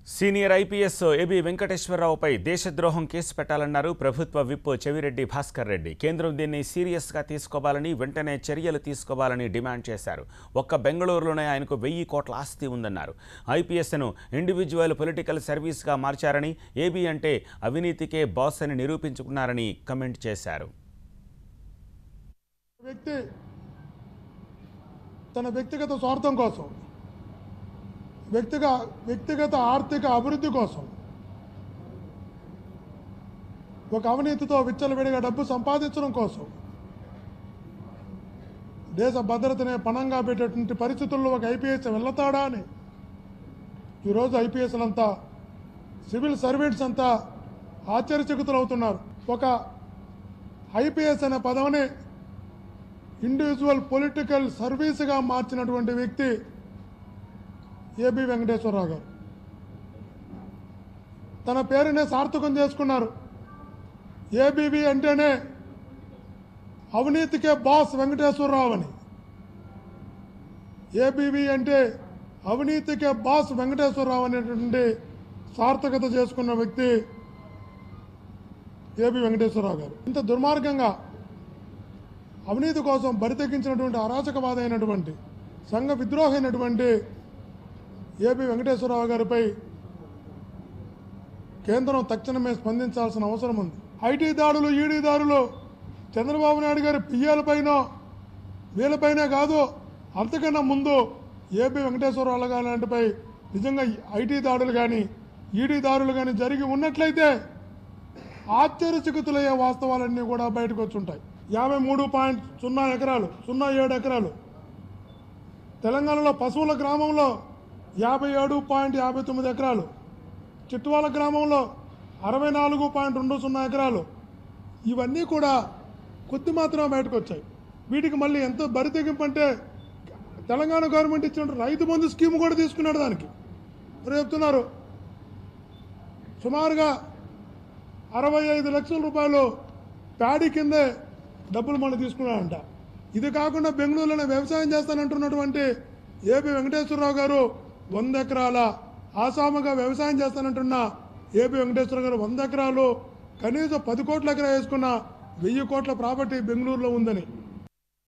senior IPS AB వెంకటేశ్వరరావుపై దేశద్రోహం case పెట్టాలన్నారు ప్రభుత్వ whip Chevireddy Bhaskar Reddy కేంద్రం దీన్ని సీరియస్గా తీసుకోవాలని వెంటనే చర్యలు తీసుకోవాలని డిమాండ్ చేశారు ఒక్క బెంగళూరులోనే ఆయనకు వెయ్యి కోట్ల ఆస్తి ఉందన్నారు ఐపీఎస్ను ఇండివిజువల్ పొలిటికల్ సర్వీస్గా మార్చారని ఏబీ అంటే అవినీతికే బాస్ అని నిరూపించుకున్నారని కమెంట్ చేశారు వ్యక్తి తన వ్యక్తిగత స్వార్థం కోసం వ్యక్తిగ వ్యక్తిగత ఆర్థిక అభివృద్ధి కోసం ఒక అవినీతితో విచ్చలవిడిగా డబ్బు సంపాదించడం కోసం దేశ భద్రతనే పణంగా పెట్టేటువంటి పరిస్థితుల్లో ఒక ఐపీఎస్ వెళ్తాడా అని ఈరోజు ఐపీఎస్లంతా సివిల్ సర్వెంట్స్ అంతా ఆశ్చర్యచకితులు అవుతున్నారు ఒక ఐపీఎస్ అనే పదవిని ఇండివిజువల్ పొలిటికల్ సర్వీస్గా మార్చినటువంటి వ్యక్తి ఏబి వెంకటేశ్వరరావు గారు తన పేరునే సార్థకం చేసుకున్నారు ఏబీవీ అంటేనే అవినీతికే బాస్ వెంకటేశ్వరరావు అని ఏబీవీ అంటే అవినీతికే బాస్ వెంకటేశ్వరరావు అనేటువంటి సార్థకత చేసుకున్న వ్యక్తి ఏబి వెంకటేశ్వరరావు గారు ఇంత దుర్మార్గంగా అవినీతి కోసం బరితెక్కించినటువంటి అరాచకవాద అయినటువంటి సంఘ విద్రోహ అయినటువంటి ఏపీ వెంకటేశ్వరరావు గారిపై కేంద్రం తక్షణమే స్పందించాల్సిన అవసరం ఉంది ఐటీ దాడులు ఈడీ దాడులు చంద్రబాబు నాయుడు గారి పియ్యాలపైన వీళ్ళపైనే కాదు అంతకన్నా ముందు ఏపీ వెంకటేశ్వరరావు గారి లాంటిపై నిజంగా ఐటీ దాడులు కానీ ఈడీ దాడులు కానీ జరిగి ఉన్నట్లయితే ఆశ్చర్యచకితులయ్యే వాస్తవాలన్నీ కూడా బయటకు వచ్చి ఉంటాయి యాభై మూడు పాయింట్ సున్నా ఎకరాలు సున్నా ఏడు ఎకరాలు తెలంగాణలో పశువుల గ్రామంలో యాభై ఏడు పాయింట్ యాభై తొమ్మిది ఎకరాలు చిట్టువాల గ్రామంలో అరవై నాలుగు పాయింట్ రెండు సున్నా ఎకరాలు ఇవన్నీ కూడా కొద్ది మాత్రమే బయటకు వచ్చాయి వీటికి మళ్ళీ ఎంత బరి తెగింపు అంటే తెలంగాణ గవర్నమెంట్ ఇచ్చిన రైతు బంధు స్కీమ్ కూడా తీసుకున్నాడు దానికి ఎవరు చెప్తున్నారు సుమారుగా అరవై ఐదు లక్షల రూపాయలు ప్యాడీ కిందే డబ్బులు మనం తీసుకున్నాడంట ఇది కాకుండా బెంగళూరులోనే వ్యవసాయం చేస్తానంటున్నటువంటి ఏపీ వెంకటేశ్వరరావు గారు వంద ఎకరాల ఆసాముగా వ్యవసాయం చేస్తానంటున్న ఏపీ వెంకటేశ్వరరావు గారు వంద ఎకరాలు కనీసం పది కోట్ల ఎకరా వేసుకున్న వెయ్యి కోట్ల ప్రాపర్టీ బెంగళూరులో ఉందని